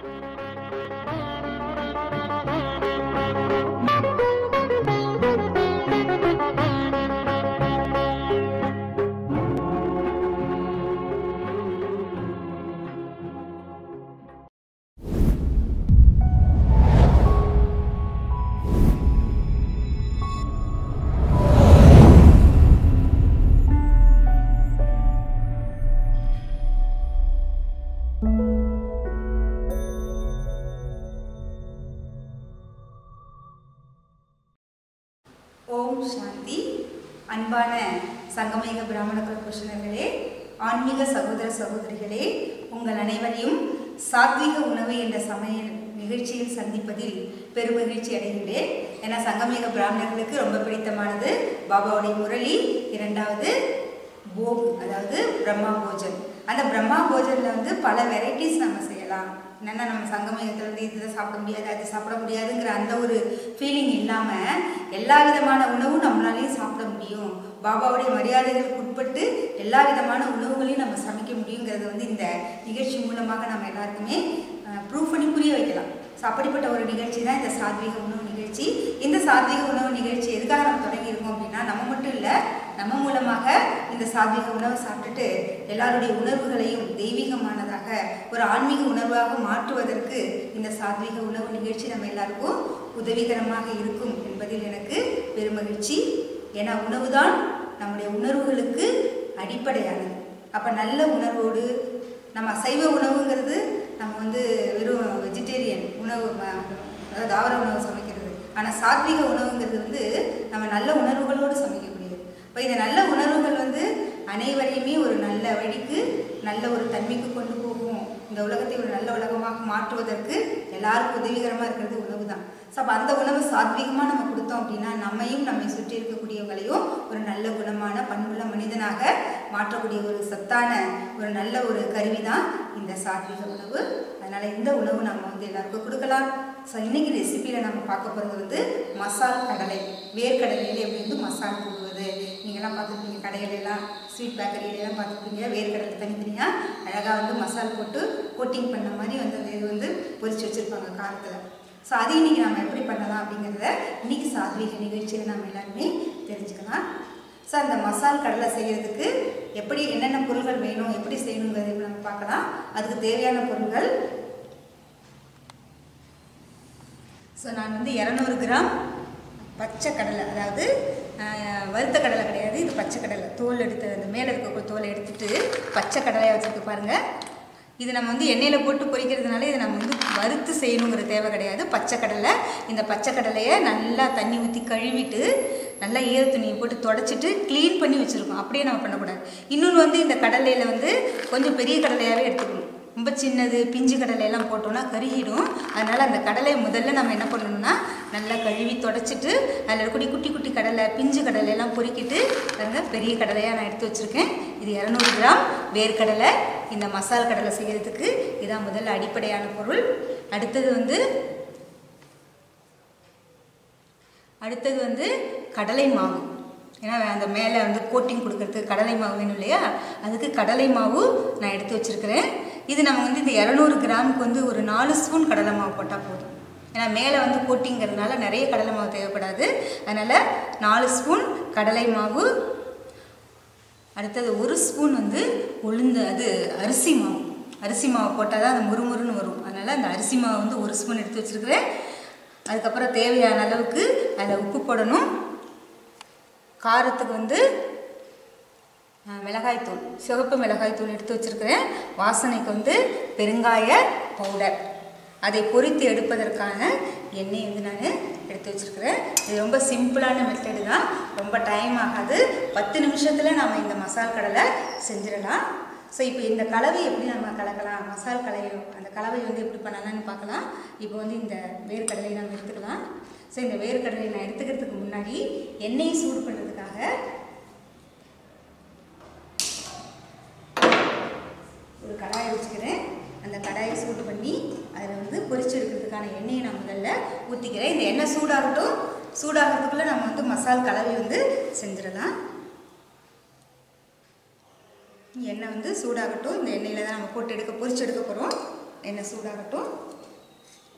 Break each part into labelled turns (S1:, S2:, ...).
S1: ஓம் சாந்தி அன்பான சங்கமேக பிராமண குலபூஷணர்களே ஆன்மீக சகோதர சகோதரிகளே உங்கள் அனைவரையும் சாத்விக உணவு என்ற சமையல் நிகழ்ச்சியில் சந்திப்பதில் பெருமகிழ்ச்சி அடைகின்றேன் ஏன்னா சங்கமேக பிராமணர்களுக்கு ரொம்ப பிடித்தமானது பாபாவுடைய முரளி இரண்டாவது போக் அதாவது பிரம்மா போஜன் அந்த பிரம்மா போஜனில் வந்து பல வெரைட்டிஸ் நம்ம செய்யலாம் என்னென்னா நம்ம சங்கமயத்தில் வந்து இதை சாப்பிட முடியாது அது சாப்பிட முடியாதுங்கிற அந்த ஒரு ஃபீலிங் இல்லாமல் எல்லா விதமான உணவும் நம்மளாலையும் சாப்பிட முடியும் பாபாவுடைய மரியாதைகளுக்கு உட்பட்டு எல்லா விதமான உணவுகளையும் நம்ம சமைக்க முடியுங்கிறத வந்து இந்த நிகழ்ச்சி மூலமாக நம்ம எல்லாருக்குமே ப்ரூவ் பண்ணி புரிய வைக்கலாம் ஸோ அப்படிப்பட்ட ஒரு நிகழ்ச்சி தான் இந்த சாத்வீக உணவு நிகழ்ச்சி இந்த சாத்வீக உணவு நிகழ்ச்சி எதுக்காக நம்ம தொடங்கியிருக்கோம் அப்படின்னா நம்ம மட்டும் இல்லை நம்ம மூலமாக இந்த சாத்வீக உணவை சாப்பிட்டுட்டு எல்லாருடைய உணர்வுகளையும் தெய்வீகமானதாக ஒரு ஆன்மீக உணர்வாக மாற்றுவதற்கு இந்த சாத்வீக உணவு நிகழ்ச்சி நம்ம எல்லாருக்கும் உதவிகரமாக இருக்கும் என்பதில் எனக்கு பெருமகிழ்ச்சி ஏன்னா உணவு தான் நம்முடைய உணர்வுகளுக்கு அடிப்படையானது அப்போ நல்ல உணர்வோடு நம்ம அசைவ உணவுங்கிறது நம்ம வந்து வெறும் வெஜிடேரியன் உணவு ம- அதாவது தாவர உணவு சமைக்கிறது ஆனால் சாத்விக உணவுங்கிறது வந்து நம்ம நல்ல உணர்வுகளோடு சமைக்கக்கூடியது இப்போ இந்த நல்ல உணர்வுகள் வந்து அனைவரையுமே ஒரு நல்ல வழிக்கு நல்ல ஒரு தன்மைக்கு கொண்டு போகும் இந்த உலகத்தை ஒரு நல்ல உலகமாக மாற்றுவதற்கு எல்லாருக்கும் உதவிகரமாக இருக்கிறது உணவு தான் ஸோ அப்போ அந்த உணவு சாத்வீகமாக நம்ம கொடுத்தோம் அப்படின்னா நம்மையும் நம்மை சுற்றி இருக்கக்கூடியவங்களையும் ஒரு நல்ல குணமான பண்புள்ள மனிதனாக மாற்றக்கூடிய ஒரு சத்தான ஒரு நல்ல ஒரு கருவி தான் இந்த சாத்வீக உணவு அதனால் இந்த உணவு நம்ம வந்து எல்லாருக்கும் கொடுக்கலாம் ஸோ இன்னைக்கு ரெசிபியில் நம்ம பார்க்க போகிறது வந்து மசால் கடலை வேர்க்கடலையில எப்படி வந்து மசால் போடுவது நீங்கள்லாம் பார்த்துருப்பீங்க கடையிலெல்லாம் ஸ்வீட் பேக்கரியிலலாம் பார்த்துருப்பீங்க வேர்க்கடலை தனித்தனியாக அழகாக வந்து மசால் போட்டு கோட்டிங் பண்ண மாதிரி வந்து அந்த இது வந்து பொரிச்சு வச்சுருப்பாங்க காரத்தில் ஸோ அது இன்னைக்கு நம்ம எப்படி பண்ணலாம் அப்படிங்கிறத இன்னைக்கு சாத்வீக நிகழ்ச்சியில் நம்ம எல்லாருமே தெரிஞ்சுக்கலாம் ஸோ அந்த மசால் கடலை செய்கிறதுக்கு எப்படி என்னென்ன பொருள்கள் வேணும் எப்படி செய்யணுங்கிறத இப்ப நம்ம பார்க்கலாம் அதுக்கு தேவையான பொருள்கள் ஸோ நான் வந்து இரநூறு கிராம் பச்சை கடலை அதாவது ஆஹ், வறுத்த கடலை கிடையாது இது பச்சை கடலை தோல் எடுத்து அந்த மேலே இருக்க தோலை எடுத்துட்டு பச்சை கடலையாக வச்சுருக்கு பாருங்கள் இது நம்ம வந்து எண்ணெயில் போட்டு பொரிக்கிறதுனால இதை நம்ம வந்து வறுத்து செய்யணுங்கிற தேவை கிடையாது பச்சை கடலை இந்த பச்சை கடலையை நல்லா தண்ணி ஊற்றி கழுவிட்டு நல்லா ஈர துணியை போட்டு தொடச்சிட்டு க்ளீன் பண்ணி வச்சுருக்கோம் அப்படியே நம்ம பண்ணக்கூடாது இன்னொன்று வந்து இந்த கடலையில் வந்து கொஞ்சம் பெரிய கடலையாகவே எடுத்துக்கணும் ரொம்ப சின்னது பிஞ்சு கடலையெல்லாம் போட்டோம்னா கருகிடும் அதனால் அந்த கடலையை முதல்ல நம்ம என்ன பண்ணணும்னா நல்லா கழுவி தொடச்சிட்டு அதில் இருக்கக்கூடிய குட்டி குட்டி கடலை பிஞ்சு கடலையெல்லாம் பொறுக்கிட்டு பாருங்க பெரிய கடலையாக நான் எடுத்து வச்சுருக்கேன் இது இரநூறு கிராம் வேர்க்கடலை இந்த மசால் கடலை செய்கிறதுக்கு இதான் முதல்ல அடிப்படையான பொருள் அடுத்தது வந்து அடுத்தது வந்து கடலை மாவு ஏன்னா அந்த மேலே வந்து கோட்டிங் கொடுக்கறதுக்கு கடலை மாவு வேணும் இல்லையா அதுக்கு கடலை மாவு நான் எடுத்து வச்சுருக்கிறேன் இது நம்ம வந்து இந்த இரநூறு கிராமுக்கு வந்து ஒரு நாலு ஸ்பூன் கடலை மாவு போட்டால் போதும் ஏன்னா மேலே வந்து கோட்டிங்கிறதுனால நிறைய கடலை மாவு தேவைப்படாது அதனால் நாலு ஸ்பூன் கடலை மாவு அடுத்தது ஒரு ஸ்பூன் வந்து உளுந்து அது அரிசி மாவு அரிசி மாவு போட்டால் தான் அது முறுமுறுன்னு வரும் அதனால் அந்த அரிசி மாவு வந்து ஒரு ஸ்பூன் எடுத்து வச்சுருக்கிறேன் அதுக்கப்புறம் தேவையான அளவுக்கு அதில் உப்பு போடணும் காரத்துக்கு வந்து அஹ், மிளகாய்த்தூள் சிவப்பு மிளகாய்த்தூள் எடுத்து வச்சுருக்கிறேன் வாசனைக்கு வந்து பெருங்காய பவுடர் அதை பொரித்து எடுப்பதற்கான எண்ணெய் வந்து நான் எடுத்து வச்சுருக்கிறேன் இது ரொம்ப சிம்பிளான மெத்தடு தான் ரொம்ப டைம் ஆகாது பத்து நிமிஷத்தில் நம்ம இந்த மசால் கடலை செஞ்சிடலாம் ஸோ இப்போ இந்த கலவை எப்படி நம்ம கலக்கலாம் மசால் கலவை அந்த கலவை வந்து எப்படி பண்ணலாம்னு பார்க்கலாம் இப்போ வந்து இந்த வேர்க்கடலையை நம்ம எடுத்துக்கலாம் ஸோ இந்த வேர்க்கடலையை நான் எடுத்துக்கிறதுக்கு முன்னாடி எண்ணெயை சூடு பண்ணுறதுக்காக ஒரு கடாயை வச்சுக்கிறேன் அந்த கடாயை சூடு பண்ணி அதில் வந்து பொரிச்சு எடுக்கிறதுக்கான எண்ணெயை நான் முதல்ல ஊற்றிக்கிறேன் இந்த எண்ணெய் சூடாகட்டும் சூடாகிறதுக்குள்ளே நம்ம வந்து மசால் கலவை வந்து செஞ்சிடலாம் எண்ணெய் வந்து சூடாகட்டும் இந்த எண்ணெயில் தான் நம்ம போட்டு எடுக்க பொரிச்சு எடுக்க போகிறோம் எண்ணெய் சூடாகட்டும்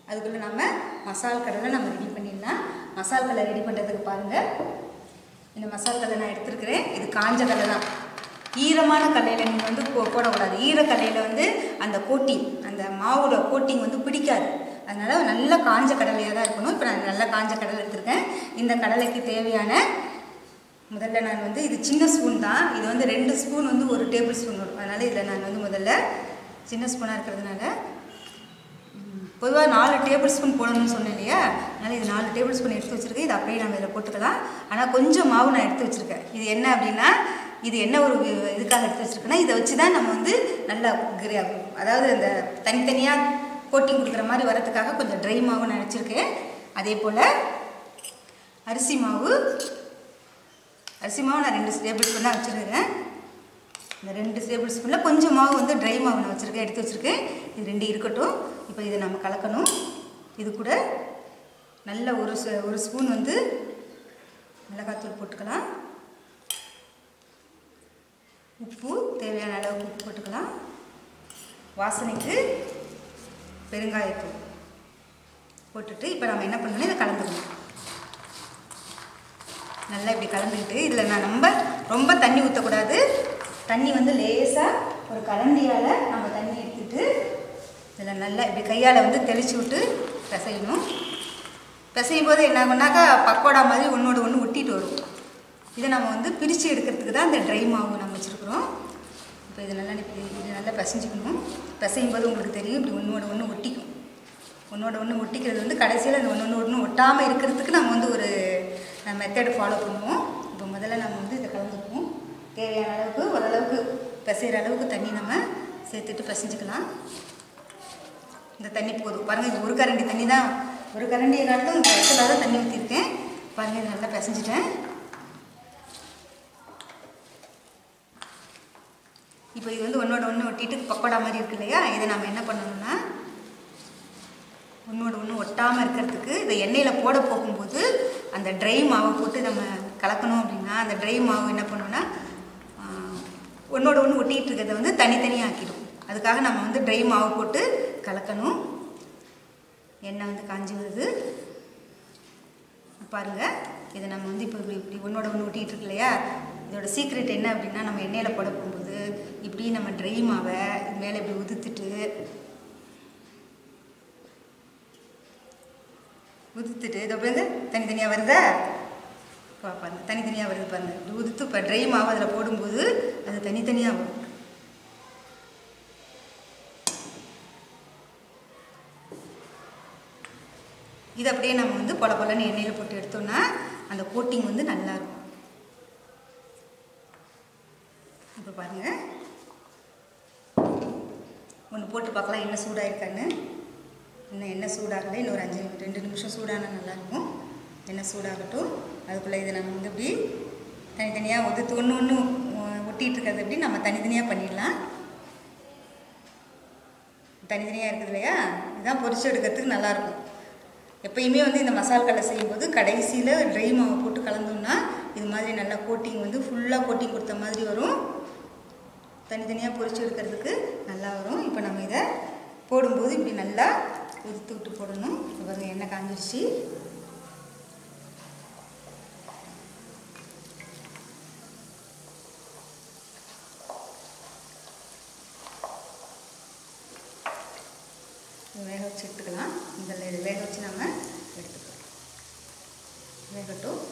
S1: அதுக்குள்ளே நம்ம மசால் கடலை நம்ம ரெடி பண்ணிடலாம் மசால் கடலை ரெடி பண்ணுறதுக்கு பாருங்கள் இந்த மசால் கடலை நான் எடுத்துருக்கிறேன் இது காஞ்ச கடலை தான் ஈரமான கடலையில் நீங்கள் வந்து போ போடக்கூடாது ஈர கடலையில் வந்து அந்த கோட்டிங் அந்த மாவோட கோட்டிங் வந்து பிடிக்காது அதனால் நல்ல காஞ்ச கடலையாக தான் இருக்கணும் இப்போ நான் நல்ல காஞ்ச கடலை எடுத்திருக்கேன் இந்த கடலைக்கு தேவையான முதல்ல நான் வந்து இது சின்ன ஸ்பூன் தான் இது வந்து ரெண்டு ஸ்பூன் வந்து ஒரு டேபிள் ஸ்பூன் வரும் அதனால் இதில் நான் வந்து முதல்ல சின்ன ஸ்பூனாக இருக்கிறதுனால பொதுவாக நாலு டேபிள் ஸ்பூன் போடணும்னு சொன்னேன் இல்லையா அதனால் இது நாலு டேபிள் ஸ்பூன் எடுத்து வச்சுருக்கேன் இது அப்படியே நம்ம இதில் போட்டுக்கலாம் ஆனால் கொஞ்சம் மாவு நான் எடுத்து வச்சுருக்கேன் இது என்ன அப்படின்னா இது என்ன ஒரு வி- இதுக்காக எடுத்து வச்சுருக்கேன்னா இதை வச்சு தான் நம்ம வந்து நல்லா கிரே அதாவது அந்த தனித்தனியாக கோட்டிங் கொடுக்குற மாதிரி வரதுக்காக கொஞ்சம் ட்ரை மாவு நான் வச்சுருக்கேன் அதே போல் அரிசி மாவு அரிசி மாவு நான் ரெண்டு டேபிள் ஸ்பூன் தான் வச்சுருக்கேன் இந்த ரெண்டு டேபிள் ஸ்பூனில் கொஞ்சம் மாவு வந்து ட்ரை மாவு நான் வச்சுருக்கேன் எடுத்து வச்சுருக்கேன் இது ரெண்டு இருக்கட்டும் இப்போ இதை நம்ம கலக்கணும் இது கூட நல்ல ஒரு ச- ஒரு ஸ்பூன் வந்து மிளகாத்தூள் போட்டுக்கலாம் உப்பு தேவையான அளவுக்கு உப்பு போட்டுக்கலாம் வாசனைக்கு பெருங்காயத்தூள் போட்டுட்டு இப்போ நம்ம என்ன பண்ணணும் இதை கலந்துக்கணும் நல்லா இப்படி கலந்துக்கிட்டு இதில் நான் ரொம்ப ரொம்ப தண்ணி ஊற்றக்கூடாது தண்ணி வந்து லேசாக ஒரு கரண்டியால் நம்ம தண்ணி எடுத்துட்டு இதில் நல்லா இப்படி கையால் வந்து தெளித்து விட்டு பிசையணும் பிசையும் போது என்ன ஆகும்னாக்கா பக்கோடா மாதிரி ஒன்றோட ஒன்று ஒட்டிட்டு வரும் இதை நம்ம வந்து பிரித்து எடுக்கிறதுக்கு தான் இந்த ட்ரை மாவு நம்ம வச்சுருக்குறோம் இப்போ இது நல்லா இப்படி இது நல்லா பிசைஞ்சிக்கணும் பிசையும் போது உங்களுக்கு தெரியும் இப்படி ஒன்றோட ஒன்று ஒட்டிக்கும் ஒன்றோட ஒன்று ஒட்டிக்கிறது வந்து கடைசியில் அந்த ஒன்று ஒன்று ஒட்டாமல் இருக்கிறதுக்கு நம்ம வந்து ஒரு மெத்தட் ஃபாலோ பண்ணுவோம் இப்போ முதல்ல நம்ம வந்து இதை கலந்துக்குவோம் தேவையான அளவுக்கு ஓரளவுக்கு பிசைகிற அளவுக்கு தண்ணி நம்ம சேர்த்துட்டு பிசைஞ்சுக்கலாம் இந்த தண்ணி போதும் பாருங்கள் இது ஒரு கரண்டி தண்ணி தான் ஒரு கரண்டியை காட்டும் இந்த இடத்துல தான் தண்ணி ஊற்றிருக்கேன் பாருங்கள் இது நல்லா பிசைஞ்சிட்டேன் இப்போ இது வந்து ஒன்றோட ஒன்று ஒட்டிட்டு பக்கோடா மாதிரி இருக்கு இல்லையா இதை நம்ம என்ன பண்ணணும்னா ஒன்றோட ஒன்று ஒட்டாமல் இருக்கிறதுக்கு இதை எண்ணெயில் போட போகும்போது அந்த ட்ரை மாவை போட்டு நம்ம கலக்கணும் அப்படின்னா அந்த ட்ரை மாவு என்ன பண்ணணும்னா ஒன்றோட ஒன்று ஒட்டிகிட்டு இருக்கிறத வந்து தனித்தனியாக ஆக்கிடும் அதுக்காக நம்ம வந்து ட்ரை மாவு போட்டு கலக்கணும் எண்ணெய் வந்து காஞ்சி வருது பாருங்கள் இதை நம்ம வந்து இப்போ இப்படி இப்படி ஒன்றோட ஒன்று ஒட்டிகிட்டு இருக்கு இல்லையா இதோட சீக்ரெட் என்ன அப்படின்னா நம்ம எண்ணெயில் போட போகும்போது இப்படி நம்ம ட்ரை மாவை இது மேலே இப்படி உதுத்துட்டு உதுத்துட்டு இதை பாருங்க தனித்தனியாக வருதா பா- பாருங்க தனித்தனியாக வருது பாருங்க இப்படி உதுத்து இப்போ ட்ரை மாவு அதில் போடும்போது அது தனித்தனியாக வரும் இது அப்படியே நம்ம வந்து பொல பொலன்னு எண்ணெயில் போட்டு எடுத்தோம்னா அந்த கோட்டிங் வந்து நல்லா இருக்கும் இப்போ பாருங்க ஒன்று போட்டு பார்க்கலாம் என்ன சூடாயிருக்கான்னு இன்னும் எண்ணெய் சூடாகலை இன்னும் ஒரு அஞ்சு ரெண்டு நிமிஷம் சூடானா நல்லாயிருக்கும் எண்ணெய் சூடாகட்டும் அதுக்குள்ளே இதை நம்ம வந்து இப்படி தனித்தனியாக ஒதுத்து ஒன்று ஒன்று ஒட்டிகிட்டு இருக்கிறது எப்படி நம்ம தனித்தனியாக பண்ணிடலாம் தனித்தனியாக இருக்குது இல்லையா இதுதான் பொரிச்சு எடுக்கிறதுக்கு நல்லாயிருக்கும் எப்பயுமே வந்து இந்த மசால் கடலை செய்யும்போது கடைசியில் ட்ரை மாவு போட்டு கலந்தோம்னா இது மாதிரி நல்லா கோட்டிங் வந்து ஃபுல்லாக கோட்டிங் கொடுத்த மாதிரி வரும் தனித்தனியாக பொரிச்சு எடுக்கிறதுக்கு நல்லா வரும் இப்போ நம்ம இதை போடும்போது இப்படி நல்லா உதுத்து விட்டு போடணும் இப்போ பாருங்க எண்ணெய் காஞ்சிருச்சு இது வேக வச்சு எடுத்துக்கலாம் இந்த இது வேக வச்சு நம்ம எடுத்துக்கலாம் வேகட்டும்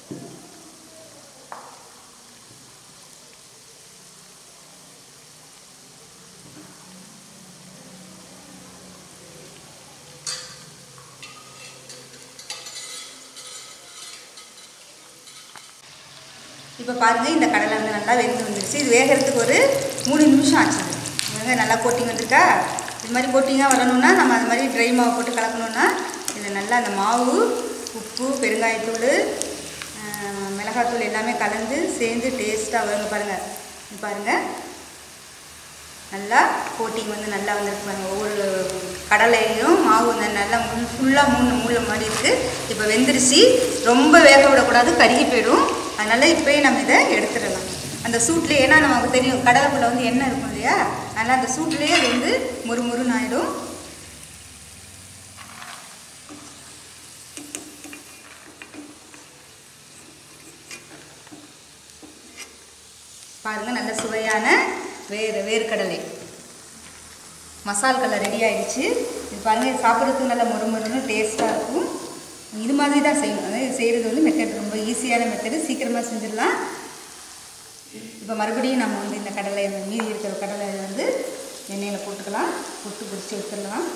S1: இப்போ பாருங்கள் இந்த கடலை வந்து நல்லா வெந்து வந்துருச்சு இது வேகிறதுக்கு ஒரு மூணு நிமிஷம் ஆச்சு இவங்க நல்லா கோட்டிங் வந்திருக்கா இது மாதிரி கோட்டிங்காக வரணும்னா நம்ம அது மாதிரி ட்ரை மாவு போட்டு கலக்கணும்னா இதில் நல்லா அந்த மாவு உப்பு பெருங்காயத்தூள் ஆஹ், மிளகாத்தூள் எல்லாமே கலந்து சேர்ந்து டேஸ்ட்டாக வருங்க பாருங்கள் இது பாருங்கள் நல்லா கோட்டிங் வந்து நல்லா வந்திருக்கு பாருங்க ஒவ்வொரு கடலையும் மாவு வந்து நல்லா முள் ஃபுல்லாக மூணு மூளை மாதிரி இருக்குது இப்போ வெந்துருச்சு ரொம்ப வேக விடக்கூடாது கருகி போயிடும் அதனால் இப்போயே நம்ம இதை எடுத்துடலாம் அந்த சூட்லேயே ஏன்னா நமக்கு தெரியும் கடலைக்குள்ளே வந்து எண்ணெய் இருக்கும் இல்லையா அதனால் அந்த சூட்லேயே அது வந்து முறுமுறுன்னு ஆகிடும் பாருங்கள் நல்ல சுவையான வேர் வேர்க்கடலை மசால் கடலை ரெடி ஆயிடுச்சு இது பாருங்கள் இது சாப்பிட்றதுக்கு நல்ல மொறுமொறுன்னு டேஸ்ட்டாக இருக்கும் இது மாதிரி தான் செய்யணும் அதாவது செய்கிறது வந்து மெத்தட் ரொம்ப ஈஸியான மெத்தடு சீக்கிரமாக செஞ்சிடலாம் இப்போ மறுபடியும் நம்ம வந்து இந்த கடலை மீதி இருக்கிற கடலை வந்து எண்ணெயில் போட்டுக்கலாம் போட்டு பொரிச்சு எடுத்துடலாம்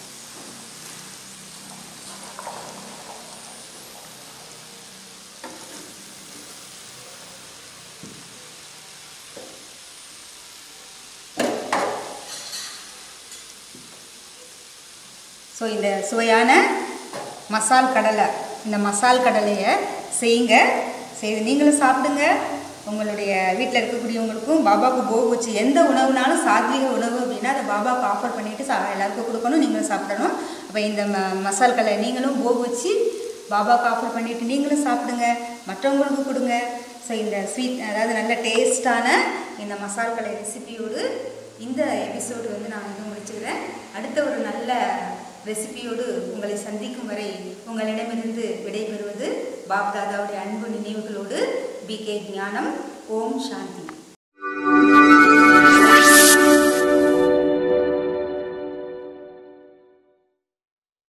S1: ஸோ இந்த சுவையான மசால் கடலை இந்த மசால் கடலையை செய்யுங்க செய்து நீங்களும் சாப்பிடுங்க உங்களுடைய வீட்டில் இருக்கக்கூடியவங்களுக்கும் பாபாவுக்கு போக வச்சு எந்த உணவுனாலும் சாத்விக உணவு அப்படின்னா அதை பாபாவுக்கு ஆஃபர் பண்ணிவிட்டு சா எல்லாருக்கும் கொடுக்கணும் நீங்களும் சாப்பிடணும் அப்போ இந்த ம மசால் கடலை நீங்களும் போக வச்சு பாபாவுக்கு ஆஃபர் பண்ணிவிட்டு நீங்களும் சாப்பிடுங்க மற்றவங்களுக்கு கொடுங்க ஸோ இந்த ஸ்வீட் அதாவது நல்ல டேஸ்டான இந்த மசால் கடலை ரெசிபியோடு இந்த எபிசோடு வந்து நான் வந்து முடிச்சுக்கிறேன் அடுத்த ஒரு நல்ல ரெசிபியோடு உங்களை சந்திக்கும் வரை உங்களிடமிருந்து விடைபெறுவது பாப்தாதாவுடைய அன்பு நினைவுகளோடு பி கே ஞானம் ஓம் சாந்தி